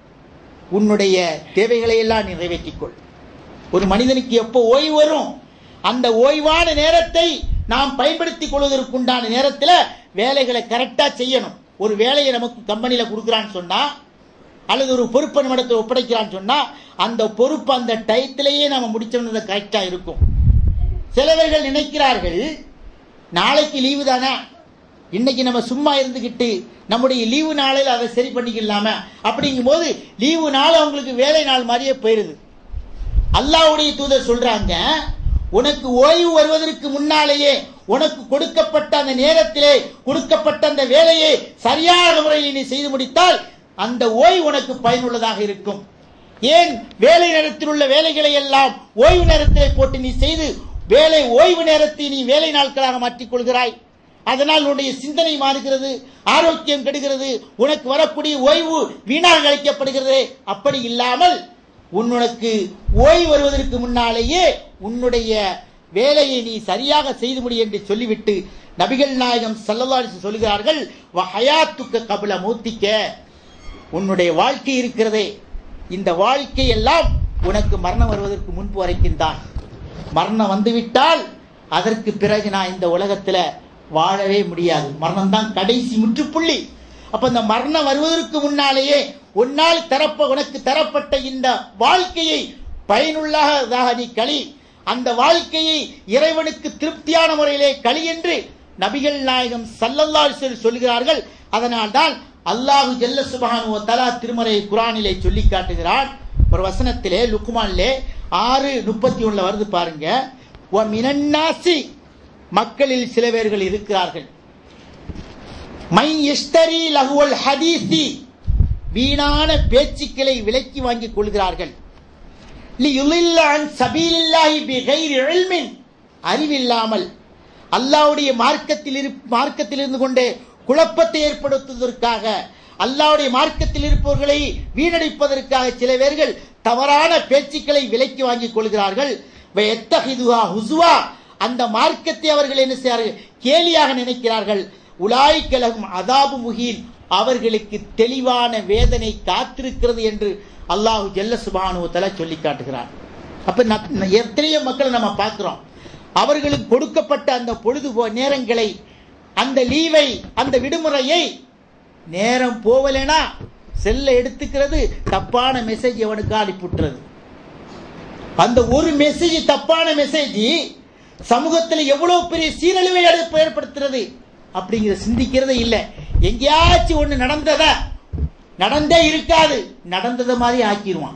உன்னுடைய தேவைகளை எல்லாம் நிறைவேற்றிக் கொள் ஒரு மனிதனுக்கு எப்போ ஓய்வு வரும் அந்த ஓய்வான நேரத்தை நாம் பயன்படுத்திக் கொள்வதற்குண்டான நேரத்தில் வேலைகளை கரெக்டா செய்யணும் ஒரு வேலையை நமக்கு கம்பெனியில் கொடுக்குறான்னு சொன்னா அல்லது ஒரு பொறுப்பை நம்மிடத்தில் ஒப்படைக்கிறான்னு சொன்னா அந்த பொறுப்பு அந்த டயத்திலேயே நம்ம முடிச்சோம்னு கரெக்டா இருக்கும் சிலவர்கள் நினைக்கிறார்கள் நாளைக்கு லீவு தானே இன்னைக்கு நம்ம சும்மா இருந்துகிட்டு நம்முடைய லீவு நாளில் அதை சரி பண்ணிக்கலாம அப்படிங்கும் போது லீவு நாள் அவங்களுக்கு வேலை நாள் மாதிரியே போயிருது அல்லாஹ்வுடைய தூதர் சொல்றாங்க உனக்கு ஓய்வு வருவதற்கு முன்னாலேயே உனக்கு கொடுக்கப்பட்ட அந்த நேரத்திலே கொடுக்கப்பட்ட அந்த வேலையை சரியான முறையில் நீ செய்து முடித்தால் அந்த ஓய்வு உனக்கு பயனுள்ளதாக இருக்கும் ஏன் வேலை நேரத்தில் உள்ள வேலைகளை எல்லாம் ஓய்வு நேரத்திலே போட்டு நீ செய்து வேலை ஓய்வு நேரத்தை நீ வேலை நாட்களாக மாற்றிக் கொள்கிறாய் அதனால் உன்னுடைய சிந்தனை மாறுகிறது ஆரோக்கியம் கெடுகிறது உனக்கு வரக்கூடிய ஓய்வு வீணாக கழிக்கப்படுகிறது அப்படி இல்லாமல் உன்னுனக்கு ஓய்வு வருவதற்கு முன்னாலேயே உன்னுடைய வேலையை நீ சரியாக செய்து முடி என்று சொல்லிவிட்டு நபிகள் நாயகம் சல்லல்லாஹு சொல்கிறார்கள் ஹயாத்துக்க கபல மூத்திக்க உன்னுடைய வாழ்க்கை இருக்கிறதே இந்த வாழ்க்கை எல்லாம் உனக்கு மரணம் வருவதற்கு முன்பு வரைக்கும் தான் மரணம் வந்துவிட்டால் அதற்கு பிறகு நான் இந்த உலகத்துல வாழவே முடியாது மரணம் தான் கடைசி முற்றுப்புள்ளி அப்ப இந்த மரணம் வருவதற்கு முன்னாலேயே உன்னால் தரப்ப உனக்கு தரப்பட்ட இந்த வாழ்க்கையை பயனுள்ளதாக நீ களி அந்த வாழ்க்கையை இறைவனுக்கு திருப்தியான முறையிலே களி என்று நபிகள் நாயகம் சல்லல்லாஹு சொல்கிறார்கள் அதனால்தான் அல்லாஹு ஜல்ல சுபஹானு தலா திருமறை குரானிலே சொல்லி காட்டுகிறான் ஒரு வசனத்திலே லுக்குமானிலே ஆறு முப்பத்தி ஒண்ணுல வருது பாருங்க "வ மினன்னாசி மக்களில் சில பேர்கள் இருக்கிறார்கள் மை எஸ்தரி லகுவல் ஹதீசி வீணான பேச்சுக்களை விலக்கி வாங்கிக் கொள்கிறார்கள் லியுலில்ல அன் சபீலில்லாஹி பிகைரி இல்மின் அறிவில்லாமல் அல்லாஹ்வுடைய மார்க்கத்தில் இரு மார்க்கத்தில் இருந்து கொண்டே குழப்பத்தை ஏற்படுத்துவதற்காக அல்லாஹ்வுடைய மார்க்கத்தில் இருப்பவர்களை வீணடிப்பதற்காக சில பேர்கள் தவறான பேச்சுக்களை விலக்கி வாங்கிக் கொள்கிறார்கள் எத்தஹிதுஹா ஹுசுவா அந்த மார்க்கத்தை அவர்கள் என்ன செய்கிறார்கள் கேலியாக நினைக்கிறார்கள் உலாய்க்கலகும் அதாபு முகீன் அவர்களுக்கு தெளிவான வேதனை காத்திருக்கிறது என்று அல்லாஹு ஜல்ல சுபானு தலா சொல்லி காட்டுகிறார் அப்ப ந- எத்தனையோ மக்களை நம்ம பார்க்கிறோம் அவர்களுக்கு கொடுக்கப்பட்ட அந்த பொழுது போ- நேரங்களை அந்த லீவை அந்த விடுமுறையை நேரம் போகலைனா செல்ல எடுத்துக்கிறது தப்பான மெசேஜ் அவனுக்கு அனுப்பிவிட்டுறது அந்த ஒரு மெசேஜ் தப்பான மெசேஜ் சமூகத்தில் எவ்வளவு பெரிய சீரழிவை ஏற்ப- ஏற்படுத்துறது அப்படிங்கிற சிந்திக்கிறதே இல்லை எங்கேயாச்சும் ஒண்ணு நடந்ததா நடந்தே இருக்காது நடந்தது மாதிரி ஆக்கிடுவான்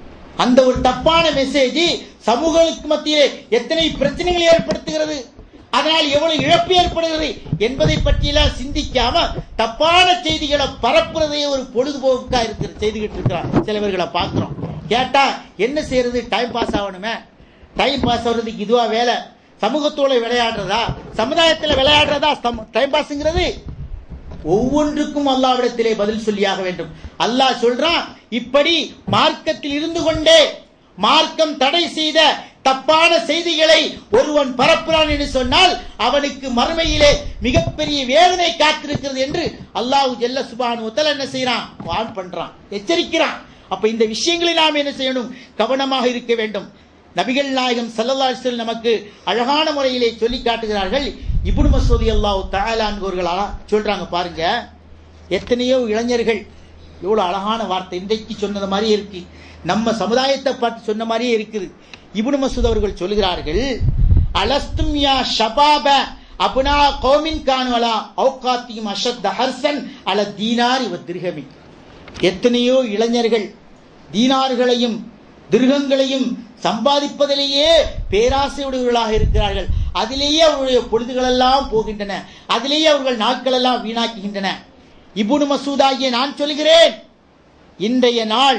அந்த ஒரு தப்பான மெசேஜ் சமூகங்களுக்கு மத்தியிலே எத்தனை பிரச்சனைகளை ஏற்படுத்துகிறது அதனால் எவ்வளவு இழப்பு ஏற்படுகிறது என்பதை பற்றியெல்லாம் சிந்திக்காம தப்பான செய்திகளை பரப்புறதே ஒரு பொழுதுபோக்கா இருக்கிற செய்துகிட்டு இருக்கிறான் சிலவர்களை பார்க்கிறோம் கேட்டா என்ன செய்யறது டைம் பாஸ் ஆகணுமே டைம் பாஸ் ஆகுறதுக்கு இதுவா வேலை சமூகத்தோட விளையாடுறதா சமுதாயத்தில் விளையாடுறதா டைம் பாஸ்ங்கிறது ஒவ்வொன்றுக்கும் அல்லாவிடத்திலே பதில் சொல்லியாக வேண்டும் அல்லாஹ் சொல்றான் இப்படி மார்க்கத்தில் இருந்து கொண்டே மார்க்கம் தடை செய்த தப்பான செய்திகளை ஒருவன் பரப்புறான் என்று சொன்னால் அவனுக்கு மறுமையிலே மிகப்பெரிய வேதனை காத்திருக்கிறது என்று அல்லாஹ் ஜெல்ல சுபானு என்ன செய்யறான் வான் பண்றான் எச்சரிக்கிறான் அப்ப இந்த விஷயங்களை நாம் என்ன செய்யணும் கவனமாக இருக்க வேண்டும் நபிகள் நாயகம் சல்லல்லா அலிஸ்வல் நமக்கு அழகான முறையிலே சொல்லி காட்டுகிறார்கள் இப்னு மசூதி அல்லாஹ் தாலான்கோர்களா சொல்றாங்க பாருங்க எத்தனையோ இளைஞர்கள் எவ்வளவு அழகான வார்த்தை இன்றைக்கு சொன்னது மாதிரியே இருக்கு நம்ம சமுதாயத்தை பார்த்து சொன்ன மாதிரியே இருக்குது இப்னு மசூத் அவர்கள் சொல்கிறார்கள் அலஸ்தும் யா ஷபாப அபுனா கோமின் கான்வலா ஔகாத்தியும் அஷத் ஹர்சன் அல தீனார் இவ திருகமி எத்தனையோ இளைஞர்கள் தீனார்களையும் திருகங்களையும் சம்பாதிப்பதிலேயே பேராசையுடையவர்களாக இருக்கிறார்கள் அதிலேயே அவருடைய பொழுதுகள் எல்லாம் போகின்றன அதிலேயே அவர்கள் நாட்கள் எல்லாம் வீணாக்குகின்றன இபுனு மசூதாகிய நான் சொல்கிறேன் இன்றைய நாள்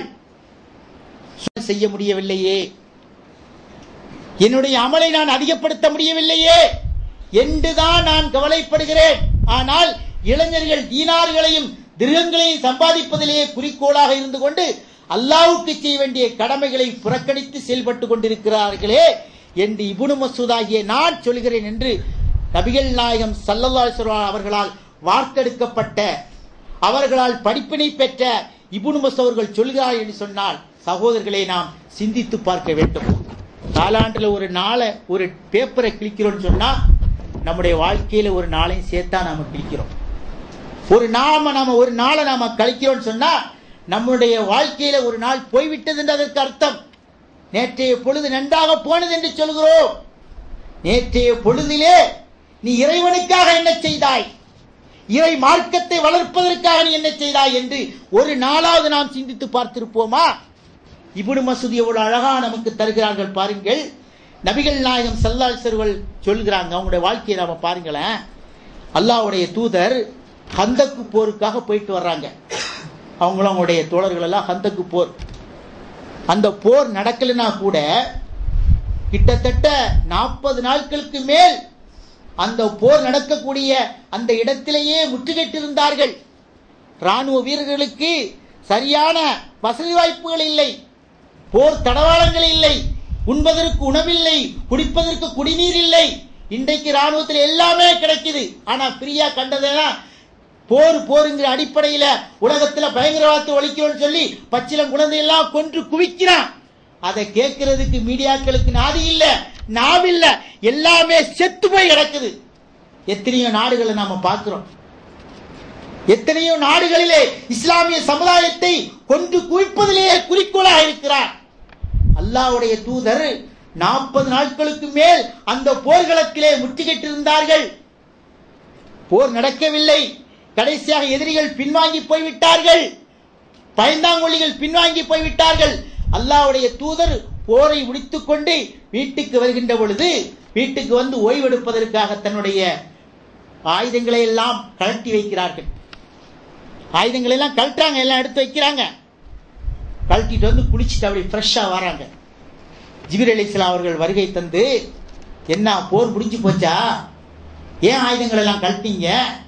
செய்ய முடியவில்லையே என்னுடைய அமலை நான் அதிகப்படுத்த முடியவில்லையே என்றுதான் நான் கவலைப்படுகிறேன் ஆனால் இளைஞர்கள் தீனார்களையும் திருகங்களையும் சம்பாதிப்பதிலேயே குறிக்கோளாக இருந்து கொண்டு அல்லாவுக்கு செய்ய வேண்டிய கடமைகளை புறக்கணித்து செயல்பட்டு கொண்டிருக்கிறார்களே என்று இபுனு மசூதாகிய நான் சொல்கிறேன் என்று நபிகள் நாயகம் சல்லல்லா அவர்களால் வார்த்தெடுக்கப்பட்ட அவர்களால் படிப்பினை பெற்ற இபுனு மசூத் அவர்கள் சொல்கிறார் என்று சொன்னால் சகோதரர்களை நாம் சிந்தித்து பார்க்க வேண்டும் காலாண்டுல ஒரு நாளை ஒரு பேப்பரை கிழிக்கிறோம்னு சொன்னா நம்முடைய வாழ்க்கையில ஒரு நாளையும் சேர்த்தா நாம கிழிக்கிறோம் ஒரு நாம நாம ஒரு நாளை நாம கழிக்கிறோம்னு சொன்னா நம்முடைய வாழ்க்கையில ஒரு நாள் போய்விட்டது என்று அதற்கு அர்த்தம் நேற்றைய பொழுது நன்றாக போனது என்று சொல்கிறோம் நேற்றைய பொழுதிலே நீ இறைவனுக்காக என்ன செய்தாய் இறை மார்க்கத்தை வளர்ப்பதற்காக நீ என்ன செய்தாய் என்று ஒரு நாளாவது நாம் சிந்தித்து பார்த்திருப்போமா இபுடு மசூதி எவ்வளவு அழகா நமக்கு தருகிறார்கள் பாருங்கள் நபிகள் நாயகம் சல்லாசர்கள் சொல்கிறாங்க அவங்களுடைய வாழ்க்கையை நாம பாருங்களேன் அல்லாவுடைய தூதர் ஹந்தக்கு போருக்காக போயிட்டு வர்றாங்க அவங்களும் அவங்களுடைய தோழர்கள் எல்லாம் ஹந்தக்கு போர் அந்த போர் நடக்கலைன்னா கூட கிட்டத்தட்ட நாற்பது நாட்களுக்கு மேல் அந்த போர் நடக்கக்கூடிய அந்த இடத்திலேயே முற்றுகையிட்டிருந்தார்கள் ராணுவ வீரர்களுக்கு சரியான வசதி வாய்ப்புகள் இல்லை போர் தடவாளங்கள் இல்லை உண்பதற்கு உணவில்லை குடிப்பதற்கு குடிநீர் இல்லை இன்றைக்கு ராணுவத்தில் எல்லாமே கிடைக்குது ஆனா பிரியா கண்டதெல்லாம் போர் போருங்கிற அடிப்படையில உலகத்துல பயங்கரவாதத்தை ஒழிக்கிறோம்னு சொல்லி பச்சிலம் குழந்தையெல்லாம் கொன்று குவிக்கிறான் அதை கேட்கறதுக்கு மீடியாக்களுக்கு நாதி இல்ல நாவில்ல எல்லாமே செத்து போய் கிடக்குது எத்தனையோ நாடுகளை நாம பார்க்கிறோம் எத்தனையோ நாடுகளிலே இஸ்லாமிய சமுதாயத்தை கொன்று குவிப்பதிலேயே குறிக்கோளாக இருக்கிறார் அல்லாவுடைய தூதர் நாற்பது நாட்களுக்கு மேல் அந்த போர்களத்திலே முற்றுகையிட்டிருந்தார்கள் போர் நடக்கவில்லை கடைசியாக எதிரிகள் பின்வாங்கி போய்விட்டார்கள் பயந்தாங்கொல்லிகள் பின்வாங்கி போய்விட்டார்கள் அல்லாவுடைய தூதர் போரை முடித்துக் கொண்டு வீட்டுக்கு வருகின்ற பொழுது வீட்டுக்கு வந்து ஓய்வெடுப்பதற்காக தன்னுடைய ஆயுதங்களை எல்லாம் கழட்டி வைக்கிறார்கள் ஆயுதங்களை எல்லாம் கழட்டாங்க எல்லாம் எடுத்து வைக்கிறாங்க கழட்டிட்டு வந்து குளிச்சுட்டு அப்படி ஃப்ரெஷ்ஷா வராங்க ஜிபிர் அலிஸ்லாம் அவர்கள் வருகை தந்து என்ன போர் முடிஞ்சு போச்சா ஏன் ஆயுதங்கள் எல்லாம் கழட்டிங்க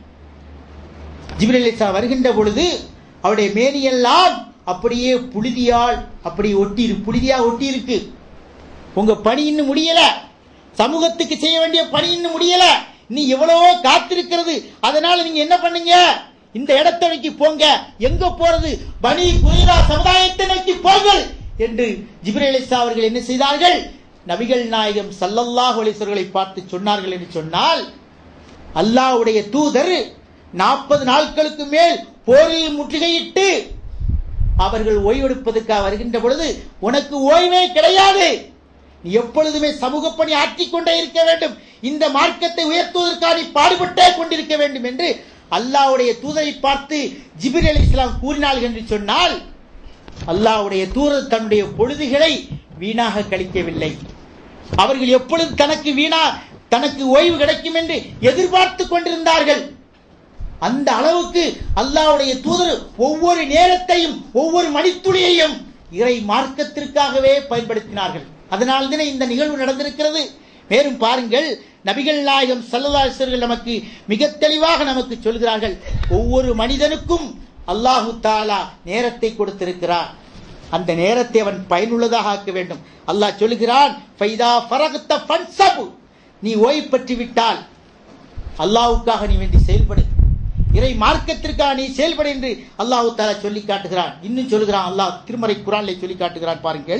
ஜிபிர் அலிஸ்லா வருகின்ற பொழுது அவருடைய மேனியெல்லாம் அப்படியே புழுதியால் அப்படி ஒட்டி புழுதியா ஒட்டி இருக்கு உங்க பணி இன்னும் முடியல சமூகத்துக்கு செய்ய வேண்டிய பணி இன்னும் முடியல நீ எவ்வளவோ காத்திருக்கிறது அதனால நீங்க என்ன பண்ணுங்க இந்த இடத்தை நோக்கி போங்க எங்க போறது பனி குறைரா சமுதாயத்தை நோக்கி போங்கள் என்று ஜிப்ரேலிசா அவர்கள் என்ன செய்தார்கள் நபிகள் நாயகம் சல்லல்லாஹு அலிஸ்வர்களை பார்த்து சொன்னார்கள் என்று சொன்னால் அல்லாஹ்வுடைய தூதர் நாற்பது நாட்களுக்கு மேல் போரில் முற்றுகையிட்டு அவர்கள் ஓய்வெடுப்பதற்காக வருகின்ற பொழுது உனக்கு ஓய்வே கிடையாது நீ எப்பொழுதுமே சமூக பணி ஆற்றிக் கொண்டே இருக்க வேண்டும் இந்த மார்க்கத்தை உயர்த்துவதற்காக நீ பாடுபட்டே கொண்டிருக்க வேண்டும் என்று அல்லாவுடைய தூதரை பார்த்து ஜிபிர் அலி இஸ்லாம் கூறினார்கள் என்று சொன்னால் அல்லாவுடைய தூதர் தன்னுடைய பொழுதுகளை வீணாக கழிக்கவில்லை அவர்கள் எப்பொழுது தனக்கு வீணா தனக்கு ஓய்வு கிடைக்கும் என்று எதிர்பார்த்து கொண்டிருந்தார்கள் அந்த அளவுக்கு அல்லாஹ்வுடைய தூதர் ஒவ்வொரு நேரத்தையும் ஒவ்வொரு மணித்துளியையும் இறை மார்க்கத்திற்காகவே பயன்படுத்தினார்கள் அதனால் தானே இந்த நிகழ்வு நடந்திருக்கிறது மேலும் பாருங்கள் நபிகள் நாயகம் சல்லல்லாசர்கள் நமக்கு மிக தெளிவாக நமக்கு சொல்கிறார்கள் ஒவ்வொரு மனிதனுக்கும் அல்லாஹு தாலா நேரத்தை கொடுத்திருக்கிறார் அந்த நேரத்தை அவன் பயனுள்ளதாக ஆக்க வேண்டும் அல்லாஹ் சொல்கிறான் ஃபைதா ஃபரகத்த ஃபன்சபு நீ ஓய்வு பெற்று விட்டால் அல்லாஹ்வுக்காக நீ வேண்டி செயல்படு இறை மார்க்கத்திற்காக நீ செயல்படு என்று அல்லாஹு தாலா சொல்லி காட்டுகிறான் இன்னும் சொல்கிறான் அல்லாஹ் திருமறை குரானிலே சொல்லி காட்டுகிறான் பாருங்கள்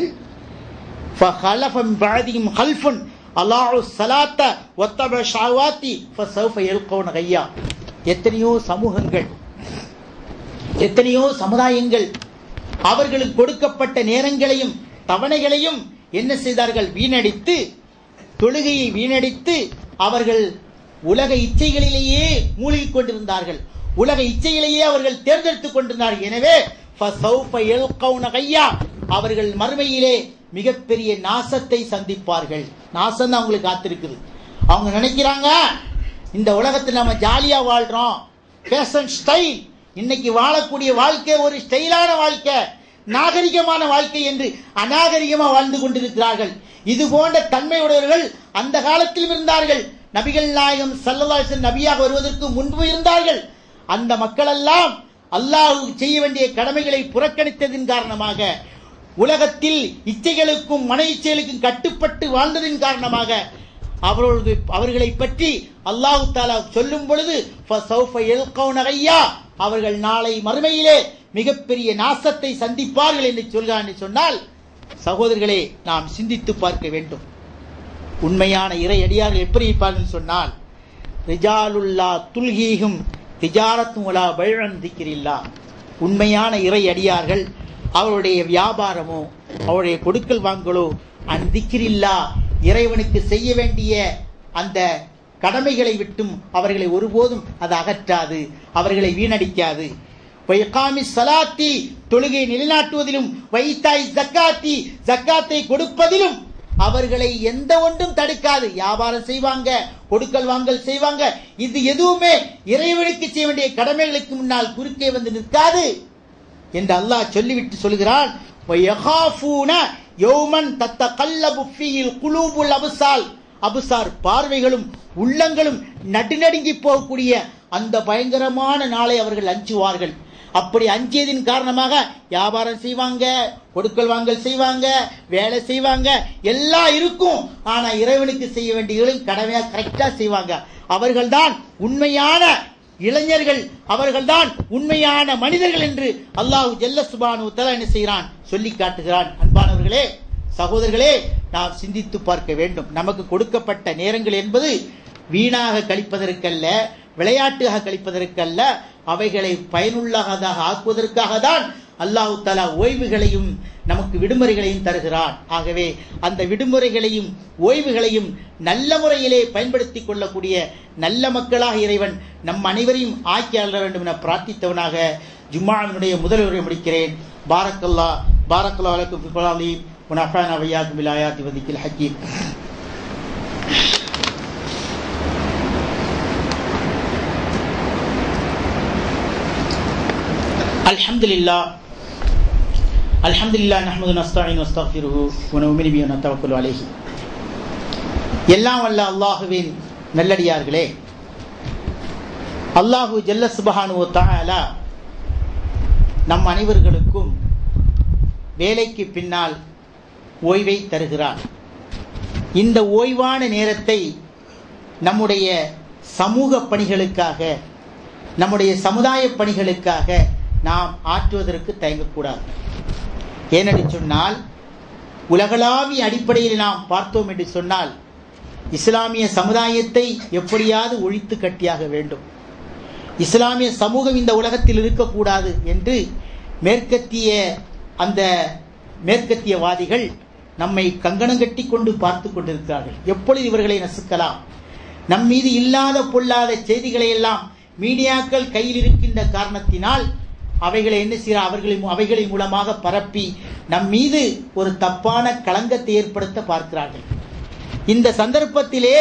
فخلف من بعدهم خلف அல்லாஹு சலாத்த ஒத்தப ஷாவாத்தி ஃபசௌஃப யல்கௌன கையா எத்தனையோ சமூகங்கள் எத்தனையோ சமுதாயங்கள் அவர்களுக்கு கொடுக்கப்பட்ட நேரங்களையும் தவணைகளையும் என்ன செய்தார்கள் வீணடித்து தொழுகையை வீணடித்து அவர்கள் உலக இச்சைகளிலேயே மூழ்கிக் கொண்டிருந்தார்கள் உலக இச்சைகளையே அவர்கள் தேர்ந்தெடுத்துக் கொண்டிருந்தார்கள் எனவே ஃபசௌஃப யல்கௌன கையா அவர்கள் மறுமையிலே மிகப்பெரிய நாசத்தை சந்திப்பார்கள் நாசம் தான் அவங்களுக்கு காத்திருக்குது அவங்க நினைக்கிறாங்க இந்த உலகத்தில் நம்ம ஜாலியா வாழ்றோம் ஃபேஷன் ஸ்டைல் இன்னைக்கு வாழக்கூடிய வாழ்க்கை ஒரு ஸ்டைலான வாழ்க்கை நாகரிகமான வாழ்க்கை என்று அநாகரிகமா வாழ்ந்து கொண்டிருக்கிறார்கள் இது போன்ற தன்மையுடையவர்கள் அந்த காலத்திலும் இருந்தார்கள் நபிகள் நாயகம் சல்லல்லாஹு நபியாக வருவதற்கு முன்பு இருந்தார்கள் அந்த மக்களெல்லாம் அல்லாஹ் செய்ய வேண்டிய கடமைகளை புறக்கணித்ததின் காரணமாக உலகத்தில் இச்சைகளுக்கும் மன இச்சைகளுக்கும் கட்டுப்பட்டு வாழ்ந்ததின் காரணமாக அவர்களது அவர்களை பற்றி அல்லாஹு தாலா சொல்லும் பொழுது ஃபசௌஃப யல்கௌன கையா அவர்கள் நாளை மறுமையிலே மிகப்பெரிய நாசத்தை சந்திப்பார்கள் என்று சொல்கிறான் என்று சொன்னால் சகோதரர்களே நாம் சிந்தித்து பார்க்க வேண்டும் உண்மையான இறை அடியார்கள் எப்படி இருப்பார்கள் சொன்னால் ரிஜாலுல்லா துல்கீகும் திஜாரத்தும் உலா பழன் திக்கிரில்லா உண்மையான இறை அடியார்கள் அவருடைய வியாபாரமோ அவருடைய கொடுக்கல் வாங்கலோ அந்திக்கிரில்லா இறைவனுக்கு செய்ய வேண்டிய அந்த கடமைகளை விட்டும் அவர்களை ஒருபோதும் அது அகற்றாது அவர்களை வீணடிக்காது வைகாமி சலாத்தி தொழுகை நிலைநாட்டுவதிலும் வைத்தாய் ஜக்காத்தி ஜக்காத்தை கொடுப்பதிலும் அவர்களை எந்த ஒன்றும் தடுக்காது வியாபாரம் செய்வாங்க கொடுக்கல் வாங்கல் செய்வாங்க இது எதுவுமே இறைவனுக்கு செய்ய வேண்டிய கடமைகளுக்கு முன்னால் குறுக்கே வந்து நிற்காது என்று அல்லாஹ் சொல்லிவிட்டு சொல்கிறான் وَيَخَافُونَ يَوْمًا تَتَقَلَّبُ فِيهِ الْقُلُوبُ الْأَبْصَارُ அபுசார் பார்வைகளும் உள்ளங்களும் நடுநடுங்கி போகக்கூடிய அந்த பயங்கரமான நாளை அவர்கள் அஞ்சுவார்கள் அப்படி அஞ்சியதின் காரணமாக வியாபாரம் செய்வாங்க கொடுக்கல் வாங்கல் செய்வாங்க வேலை செய்வாங்க எல்லாம் இருக்கும் ஆனா இறைவனுக்கு செய்ய வேண்டியதையும் கடமையா கரெக்டா செய்வாங்க அவர்கள்தான் உண்மையான இளைஞர்கள் அவர்கள்தான் உண்மையான மனிதர்கள் என்று அல்லாஹ் ஜல்ல சுபானு தலா என்ன செய்கிறான் சொல்லி காட்டுகிறான் அன்பானவர்களே சகோதரர்களே நாம் சிந்தித்து பார்க்க வேண்டும் நமக்கு கொடுக்கப்பட்ட நேரங்கள் என்பது வீணாக கழிப்பதற்கல்ல விளையாட்டாக கழிப்பதற்கல்ல அவைகளை பயனுள்ளதாக ஆக்குவதற்காக தான் அல்லாஹு தலா ஓய்வுகளையும் நமக்கு விடுமுறைகளையும் தருகிறான் ஆகவே அந்த விடுமுறைகளையும் ஓய்வுகளையும் நல்ல முறையிலே பயன்படுத்திக் கொள்ளக்கூடிய நல்ல மக்களாக இறைவன் நம் அனைவரையும் ஆக்கி அள்ள வேண்டும் என பிரார்த்தித்தவனாக ஜும்மாவினுடைய முதல் உரை முடிக்கிறேன் பாரக்கல்லா பாரக்கல்லா அலைக்கும் ஃபில் ونفعنا وإياكم بالآيات والذكر الحكيم الحمد لله الحمد لله نحمد ونستعين ونستغفره ونؤمن به ونتوكل عليه எல்லாம் வல்ல அல்லாஹுவின் நல்லடியார்களே அல்லாஹு ஜல்ல சுபஹானு தஆலா நம் அனைவர்களுக்கும் வேலைக்கு பின்னால் ஓய்வை தருகிறார் இந்த ஓய்வான நேரத்தை நம்முடைய சமூக பணிகளுக்காக நம்முடைய சமுதாய பணிகளுக்காக நாம் ஆற்றுவதற்கு தயங்கக்கூடாது ஏனென்று சொன்னால் உலகளாவிய அடிப்படையில் நாம் பார்த்தோம் என்று சொன்னால் இஸ்லாமிய சமுதாயத்தை எப்படியாவது ஒழித்து கட்டியாக வேண்டும் இஸ்லாமிய சமூகம் இந்த உலகத்தில் இருக்கக்கூடாது என்று மேற்கத்திய அந்த மேற்கத்தியவாதிகள் நம்மை கங்கணம் கட்டி கொண்டு பார்த்து கொண்டிருக்கிறார்கள் எப்பொழுது இவர்களை நசுக்கலாம் நம் மீது இல்லாத பொல்லாத செய்திகளை எல்லாம் மீடியாக்கள் கையில் இருக்கின்ற காரணத்தினால் அவைகளை என்ன செய்ய அவர்களின் அவைகளின் மூலமாக பரப்பி நம் மீது ஒரு தப்பான களங்கத்தை ஏற்படுத்த பார்க்கிறார்கள் இந்த சந்தர்ப்பத்திலே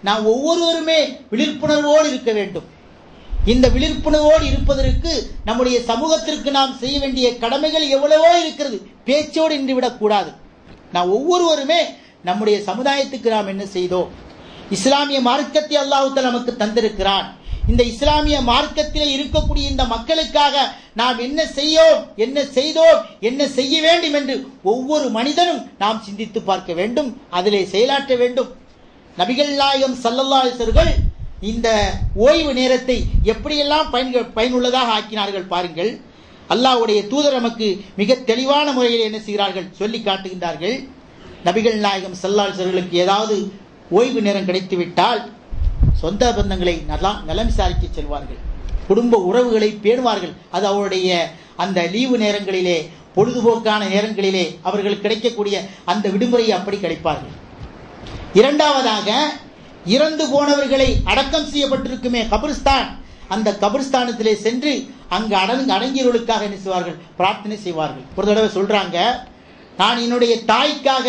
நாம் ஒவ்வொருவருமே விழிப்புணர்வோடு இருக்க வேண்டும் இந்த விழிப்புணர்வோடு இருப்பதற்கு நம்முடைய சமூகத்திற்கு நாம் செய்ய வேண்டிய கடமைகள் எவ்வளவோ இருக்கிறது பேச்சோடு நின்றுவிடக் கூடாது நாம் ஒவ்வொருவருமே நம்முடைய சமுதாயத்துக்கு நாம் என்ன செய்தோம் இஸ்லாமிய மார்க்கத்தை அல்லாஹுத்த நமக்கு தந்திருக்கிறான் இந்த இஸ்லாமிய மார்க்கத்திலே இருக்கக்கூடிய இந்த மக்களுக்காக நாம் என்ன செய்யோம் என்ன செய்தோம் என்ன செய்ய வேண்டும் என்று ஒவ்வொரு மனிதனும் நாம் சிந்தித்து பார்க்க வேண்டும் அதிலே செயலாற்ற வேண்டும் நபிகள் நாயகம் சல்லல்லாசர்கள் இந்த ஓய்வு நேரத்தை எப்படியெல்லாம் பயன் பயனுள்ளதாக ஆக்கினார்கள் பாருங்கள் அல்லாஹ்வுடைய தூதர் நமக்கு மிக தெளிவான முறையில் என்ன செய்கிறார்கள் சொல்லி காட்டுகின்றார்கள் நபிகள் நாயகம் சல்லாசர்களுக்கு ஏதாவது ஓய்வு நேரம் கிடைத்துவிட்டால் சொந்த பந்தங்களை நல்லா நலம் விசாரிக்க செல்வார்கள் குடும்ப உறவுகளை பேணுவார்கள் அது அவருடைய அந்த லீவு நேரங்களிலே பொழுதுபோக்கான நேரங்களிலே அவர்கள் கிடைக்கக்கூடிய அந்த விடுமுறையை அப்படி கிடைப்பார்கள் இரண்டாவதாக இறந்து போனவர்களை அடக்கம் செய்யப்பட்டிருக்குமே கபிரிஸ்தான் அந்த கபிரிஸ்தானத்திலே சென்று அங்கு அடங்கு அடங்கியவர்களுக்காக என்ன செய்வார்கள் பிரார்த்தனை செய்வார்கள் ஒரு தடவை சொல்றாங்க நான் என்னுடைய தாய்க்காக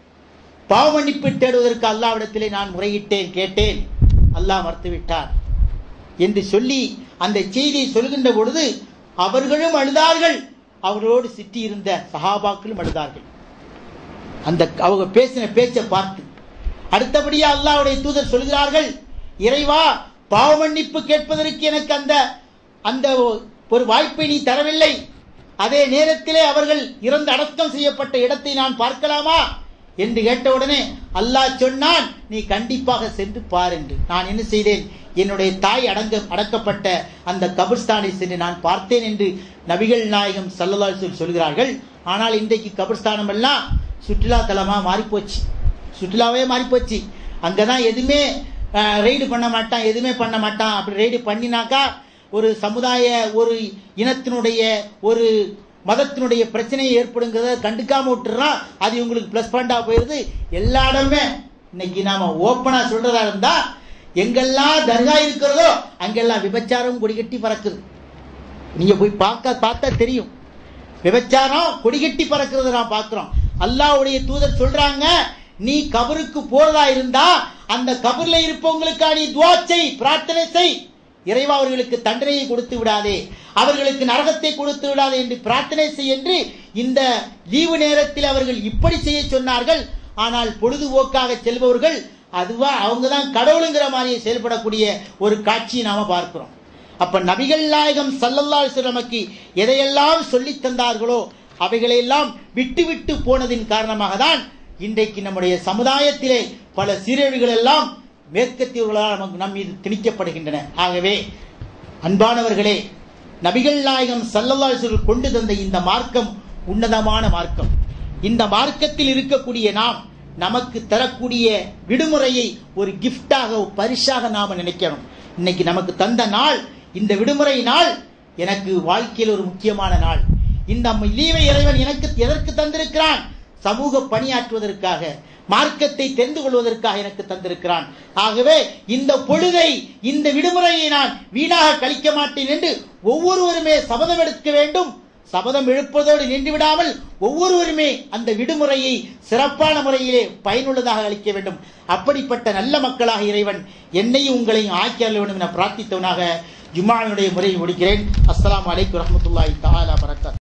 பாவ மன்னிப்பு தேடுவதற்கு அல்லாவிடத்திலே நான் முறையிட்டேன் கேட்டேன் அல்லாஹ் மறுத்துவிட்டார் என்று சொல்லி அந்த செய்தியை சொல்கின்ற பொழுது அவர்களும் அழுதார்கள் அவர்களோடு சிட்டி இருந்த சஹாபாக்களும் அழுதார்கள் அந்த அவங்க பேசின பேச்சை பார்த்து அடுத்தபடியா அல்லாஹ்வுடைய தூதர் சொல்கிறார்கள் இறைவா பாவ மன்னிப்பு கேட்பதற்கு எனக்கு அந்த அந்த ஒரு வாய்ப்பை நீ தரவில்லை அதே நேரத்திலே அவர்கள் இறந்து அடக்கம் செய்யப்பட்ட இடத்தை நான் பார்க்கலாமா என்று கேட்டவுடனே அல்லாஹ் சொன்னான் நீ கண்டிப்பாக சென்று பார் என்று நான் என்ன செய்தேன் என்னுடைய தாய் அடங்க அடக்கப்பட்ட அந்த கபிர்ஸ்தானை சென்று நான் பார்த்தேன் என்று நபிகள் நாயகம் சல்லல்லாஹு அலைஹி வஸல்லம் சொல்கிறார்கள் ஆனால் இன்றைக்கு கபிர்ஸ்தானம் எல்லாம் சுற்றுலா தலமா மாறிப்போச்சு சுற்றுலாவே மாறிப்போச்சு அங்கதான் எதுவுமே ரெய்டு பண்ண மாட்டான் எதுவுமே பண்ண மாட்டான் அப்படி ரெய்டு பண்ணினாக்கா ஒரு சமுதாய ஒரு இனத்தினுடைய ஒரு மதத்தினுடைய பிரச்சனையை ஏற்படுங்கிறத கண்டுக்காம விட்டுறான் அது இவங்களுக்கு பிளஸ் பாயிண்டா போயிருது எல்லா இடமே இன்னைக்கு நாம ஓப்பனா சொல்றதா இருந்தா எங்கெல்லாம் தர்கா இருக்கிறதோ அங்கெல்லாம் விபச்சாரம் கொடிகட்டி பறக்குது நீங்க போய் பார்க்க பார்த்தா தெரியும் விபச்சாரம் கொடிகட்டி பறக்கிறத நான் பார்க்கிறோம் அல்லாஹ்வுடைய தூதர் சொல்றாங்க நீ கபருக்கு போறதா இருந்தா அந்த கபர்ல இருப்பவங்களுக்கா நீ துவா செய் பிரார்த்தனை செய் இறைவா அவர்களுக்கு தண்டனையை கொடுத்து விடாதே அவர்களுக்கு நரகத்தை கொடுத்து விடாதே என்று பிரார்த்தனை செய் என்று இந்த லீவு நேரத்தில் அவர்கள் இப்படி செய்ய சொன்னார்கள் ஆனால் பொழுதுபோக்காக செல்பவர்கள் அதுவா அவங்க தான் கடவுளுங்கிற மாதிரி செயல்படக்கூடிய ஒரு காட்சியை நாம பார்க்கிறோம் அப்ப நபிகள் நாயகம் சல்லல்லா நமக்கு எதையெல்லாம் சொல்லி தந்தார்களோ அவைகளையெல்லாம் விட்டு விட்டு போனதின் காரணமாக தான் இன்றைக்கு நம்முடைய சமுதாயத்திலே பல சீரழிவுகள் எல்லாம் மேற்கத்தியவர்களால் நமக்கு நம் மீது திணிக்கப்படுகின்றன ஆகவே அன்பானவர்களே நபிகள் நாயகம் சல்லல்லாஹு கொண்டு தந்த இந்த மார்க்கம் உன்னதமான மார்க்கம் இந்த மார்க்கத்தில் இருக்கக்கூடிய நாம் நமக்கு தரக்கூடிய விடுமுறையை ஒரு கிஃப்டாக ஒரு பரிசாக நாம நினைக்கணும் இன்னைக்கு நமக்கு தந்த நாள் இந்த விடுமுறை நாள் எனக்கு வாழ்க்கையில் ஒரு முக்கியமான நாள் இந்த லீவை இறைவன் எனக்கு எதற்கு தந்திருக்கிறான் சமூக பணியாற்றுவதற்காக மார்க்கத்தை தெரிந்து கொள்வதற்காக எனக்கு தந்திருக்கிறான் ஆகவே இந்த பொழுதை இந்த விடுமுறையை நான் வீணாக கழிக்க மாட்டேன் என்று ஒவ்வொருவருமே சபதம் எடுக்க வேண்டும் சபதம் எழுப்பதோடு நின்று விடாமல் ஒவ்வொருவருமே அந்த விடுமுறையை சிறப்பான முறையிலே பயனுள்ளதாக அளிக்க வேண்டும் அப்படிப்பட்ட நல்ல மக்களாக இறைவன் என்னையும் உங்களையும் ஆக்கி அருள வேண்டும் என பிரார்த்தித்தவனாக ஜும்மாவினுடைய முறையை முடிக்கிறேன் அஸ்ஸலாமு அலைக்கும் வரஹ்மத்துல்லாஹி தஆலா பரக்காத்